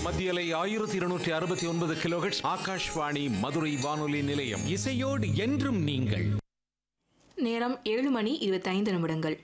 மத்தியலை ஆயிரத்தி இருநூற்றி அறுபத்தி ஒன்பது கிலோஹெட்ஸ் ஆகாஷ்வாணி மதுரை வானொலி நிலையம் இசையோடு என்றும் நீங்கள் நேரம் ஏழு மணி இருபத்தைந்து நிமிடங்கள்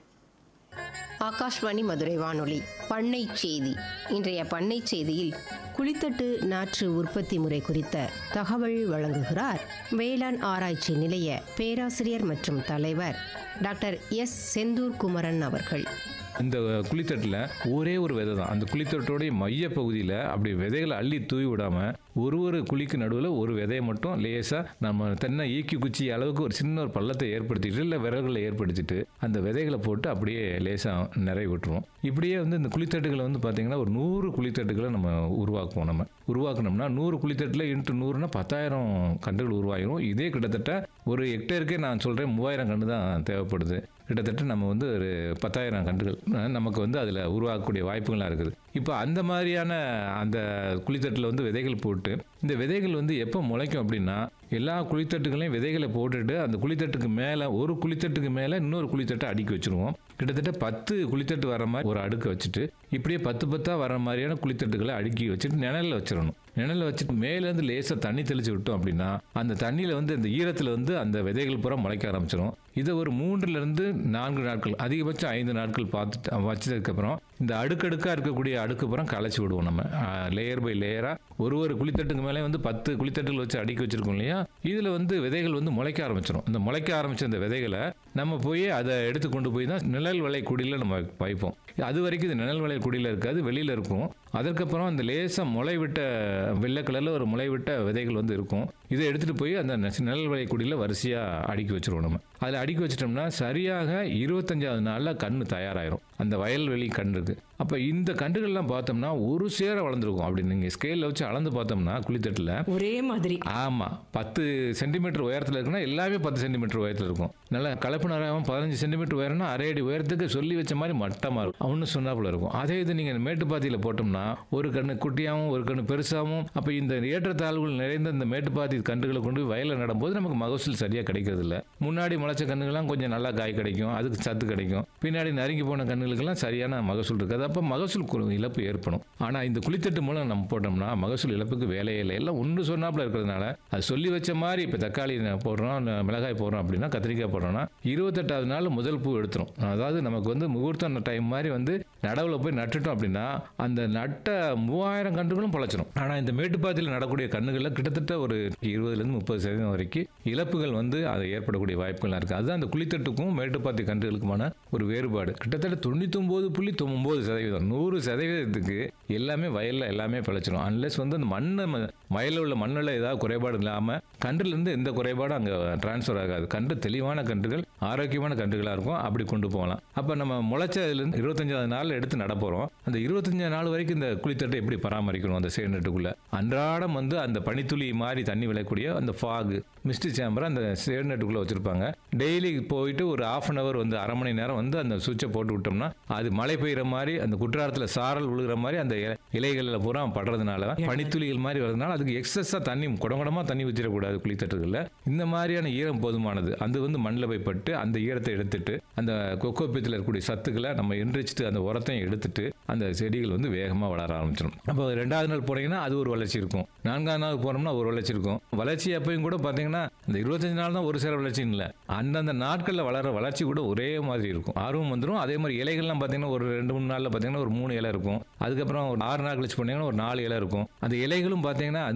ஆகாஷ்வாணி மதுரை வானொலி பண்ணை செய்தி இன்றைய பண்ணை செய்தியில் குளித்தட்டு நாற்று உற்பத்தி முறை குறித்த தகவல் வழங்குகிறார் வேளாண் ஆராய்ச்சி நிலைய பேராசிரியர் மற்றும் தலைவர் டாக்டர் எஸ் செந்தூர் குமரன் அவர்கள் இந்த குழித்தட்டில் ஒரே ஒரு விதை தான் அந்த குழித்தட்டோடைய மைய பகுதியில் அப்படி விதைகளை அள்ளி தூவி விடாம ஒரு ஒரு குழிக்கு நடுவில் ஒரு விதையை மட்டும் லேசாக நம்ம தென்னை ஈக்கி குச்சி அளவுக்கு ஒரு சின்ன ஒரு பள்ளத்தை ஏற்படுத்திட்டு இல்லை விரல்களை ஏற்படுத்திட்டு அந்த விதைகளை போட்டு அப்படியே லேசாக நிறைய விட்டுருவோம் இப்படியே வந்து இந்த குழித்தட்டுகளை வந்து பார்த்தீங்கன்னா ஒரு நூறு குழித்தட்டுகளை நம்ம உருவாக்குவோம் நம்ம உருவாக்கணும்னா நூறு குழித்தட்டில் இன்ட்டு நூறுனா பத்தாயிரம் கன்றுகள் உருவாகிரும் இதே கிட்டத்தட்ட ஒரு ஹெக்டேருக்கே நான் சொல்கிறேன் மூவாயிரம் கன்று தான் தேவைப்படுது கிட்டத்தட்ட நம்ம வந்து ஒரு பத்தாயிரம் கன்றுகள் அஹ், நமக்கு வந்து அதில் உருவாக்கக்கூடிய வாய்ப்புகள்லாம் இருக்குது இப்போ அந்த மாதிரியான அந்த குழித்தட்டில் வந்து விதைகள் போட்டு இந்த விதைகள் வந்து எப்போ முளைக்கும் அப்படின்னா எல்லா குழித்தட்டுகளையும் விதைகளை போட்டுட்டு அந்த குழித்தட்டுக்கு மேலே ஒரு குழித்தட்டுக்கு மேலே இன்னொரு குழித்தட்டை அடுக்கி வச்சுருவோம் கிட்டத்தட்ட பத்து குழித்தட்டு வர மாதிரி ஒரு அடுக்கு வச்சுட்டு இப்படியே பத்து பத்தாக வர மாதிரியான குழித்தட்டுகளை அடுக்கி வச்சுட்டு நிழலில் வச்சிடணும் நிழலில் வச்சுட்டு மேலேருந்து லேசாக தண்ணி தெளிச்சு விட்டோம் அப்படின்னா அந்த தண்ணியில் வந்து அந்த ஈரத்தில் வந்து அந்த விதைகள் பூரா முளைக்க ஆரம்பிச்சிடும் இதை ஒரு மூன்றுலேருந்து நான்கு நாட்கள் அதிகபட்சம் ஐந்து நாட்கள் பார்த்துட்டு வச்சதுக்கப்புறம் இந்த அடுக்கடுக்காக இருக்கக்கூடிய அடுக்கு புறம் களைச்சி விடுவோம் நம்ம லேயர் பை லேயராக ஒரு ஒரு குழித்தட்டுக்கு மேலே வந்து பத்து குழித்தட்டுகள் வச்சு அடுக்கி வச்சிருக்கோம் இல்லையா இதில் வந்து விதைகள் வந்து முளைக்க ஆரம்பிச்சிடும் இந்த முளைக்க ஆரம்பிச்ச இந்த விதைகளை நம்ம போய் அதை எடுத்து கொண்டு போய் தான் நிழல் வலை குடியில் நம்ம வைப்போம் அது வரைக்கும் இது நிழல் வலை குடியில் இருக்காது வெளியில் இருக்கும் அதற்கப்புறம் அந்த லேசாக முளை விட்ட வெள்ளை கலரில் ஒரு முளை விட்ட விதைகள் வந்து இருக்கும் இதை எடுத்துகிட்டு போய் அந்த நெ- நிழல் வலை குடியில் வரிசையாக அடுக்கி வச்சிருவோம் நம்ம அதில் அடுக்கி வச்சிட்டோம்னா சரியாக இருபத்தஞ்சாவது நாளில் கன்று தயாராயிரும் அந்த வயல்வெளி கன்றுக்கு அப்போ இந்த கன்றுகள்லாம் பார்த்தோம்னா ஒரு சேர வளர்ந்துருக்கும் அப்படி நீங்கள் ஸ்கேலில் வச்சு அளந்து பார்த்தோம்னா குளித்தட்டில் ஒரே மாதிரி ஆமாம் பத்து சென்டிமீட்டர் உயரத்தில் இருக்குன்னா எல்லாமே பத்து சென்டிமீட்டர் உயரத்தில் இருக்கும் நல்லா கலப்பு நேரம் பதினஞ்சு சென்டிமீட்டர் உயரம்னா அரை அடி உயரத்துக்கு சொல்லி வச்ச மாதிரி மட்டமாக இருக்கும் ஒன்று சொன்னாப்புல இருக்கும் அதே இது நீங்கள் மேட்டுப்பாத்தியில் போட்டோம்னா ஒரு கண்ணு குட்டியாகவும் ஒரு கண்ணு பெருசாகவும் அப்போ இந்த ஏற்றத்தாழ்வுகள் நிறைந்த இந்த மேட்டுப்பாத்தி கன்றுகளை கொண்டு போய் வயலில் நடும்போது நமக்கு மகசூல் சரியாக கிடைக்கிறது இல்ல முன்னாடி முளைச்ச கன்றுகள்லாம் கொஞ்சம் நல்லா காய் கிடைக்கும் அதுக்கு சத்து கிடைக்கும் பின்னாடி நறுங்கி போன கன்றுகளுக்கெல்லாம் சரியான மகசூல் இருக்காது அப்போ மகசூல் கு- இழப்பு ஏற்படும் ஆனால் இந்த குளித்தட்டு மூலம் நம்ம போட்டோம்னா மகசூல் இழப்புக்கு வேலையே இல்லை எல்லாம் ஒன்று சொன்னாப்புல இருக்கிறதுனால அது சொல்லி வச்ச மாதிரி இப்போ தக்காளி நான் போடுறோம் ந- மிளகாய் போடுறோம் அப்படின்னா கத்திரிக்காய் போடுறோம்னா இருபத்தெட்டாவது நாள் முதல் பூ எடுத்துரும் அதாவது நமக்கு வந்து முகூர்த்தம் டைம் மாதிரி வந்து நடவுல போய் நட்டுட்டோம் அப்படின்னா அந்த நட்ட மூவாயிரம் கன்றுகளும் பொழைச்சிரும் ஆனால் இந்த மேட்டுப்பாத்தியில் நடக்கூடிய கண்ணுகளில் கிட்டத்தட்ட ஒரு இருபதுலேருந்து முப்பது சதவீதம் வரைக்கும் இழப்புகள் வந்து அது ஏற்படக்கூடிய வாய்ப்புகள்லாம் இருக்குது அதுதான் அந்த குளித்தட்டுக்கும் மேட்டுப்பாத்தி கன்றுகளுக்குமான ஒரு வேறுபாடு கிட்டத்தட்ட தொண்ணூத்தொம்பது புள்ளி தொண்ணூறு சதவீதம் நூறு சதவீதத்துக்கு எல்லாமே வயலில் எல்லாமே பிழைச்சிரும் அன்லெஸ் வந்து அந்த மண்ணை ம- வயலில் உள்ள மண்ணில் ஏதாவது குறைபாடு இல்லாமல் கன்றுலேருந்து எந்த குறைபாடும் அங்கே டிரான்ஸ்ஃபர் ஆகாது கன்று தெளிவான கன்றுகள் ஆரோக்கியமான கன்றுகளாக இருக்கும் அப்படி கொண்டு போகலாம் அப்போ நம்ம முளைச்சதுலேருந்து இருபத்தஞ்சாவது நாள் எடுத்து நட போகிறோம் அந்த இருபத்தஞ்சாவது நாள் வரைக்கும் இந்த குளித்தட்டை எப்படி பராமரிக்கணும் அந்த சேர்நெட்டுக்குள்ளே அன்றாடம் வந்து அந்த பனித்துளி மாதிரி தண்ணி விழக்கூடிய அந்த ஃபாகு மிஸ்ட் சேம்பரை அந்த சேர்நெட்டுக்குள்ளே வச்சுருப்பாங்க டெய்லி போயிட்டு ஒரு ஆஃப் அன் ஹவர் வந்து அரை மணி நேரம் வந்து அந்த சுவிட்சை போட்டு விட்டோம்னா அது மழை பெய்யுற மாதிரி அந்த குற்றாலத்தில் சாரல் விழுகிற மாதிரி அந்த இல- இலைகளில் பூரா படுறதுனால பனித்துளிகள் மாதிரி வர்றதுனால அதுக்கு எக்ஸஸாக தண்ணி குடங்குடமாக தண்ணி ஊற்றிடக்கூடாது குளித்தட்டுகளில் இந்த மாதிரியான ஈரம் போதுமானது அது வந்து மண்ணில் போய் பட்டு அந்த ஈரத்தை எடுத்துட்டு அந்த கொக்கோப்பியத்தில் இருக்கக்கூடிய சத்துக்களை நம்ம எந்திரிச்சிட்டு அந்த உரத்தையும் எடுத்துட்டு அந்த செடிகள் வந்து வேகமாக வளர ஆரம்பிச்சிடும் அப்போ ரெண்டாவது நாள் போனீங்கன்னா அது ஒரு வளர்ச்சி இருக்கும் நான்காவது நாள் போனோம்னா ஒரு வளர்ச்சி இருக்கும் வளர்ச்சி அப்பயும் கூட பார்த்தீங்கன்னா இந்த இருபத்தஞ்சு நாள் தான் ஒரு சேர வளர்ச்சின்னு இல்லை அந்தந்த நாட்களில் வளர வளர்ச்சி கூட ஒரே மாதிரி இருக்கும் ஆர்வம் வந்துடும் அதே மாதிரி இலைகள்லாம் பார்த்தீங்கன்னா ஒரு ரெண்டு மூணு நாளில் பார்த்தீங்கன்னா ஒரு மூணு இலை இருக்கும் அதுக்கப்புறம் ஒரு ஆறு நாள் கழிச்சு போனீங்கன்னா ஒரு நாலு இலை இருக்கும் அந்த இலைகளும் பார்த்தீங்கன்னா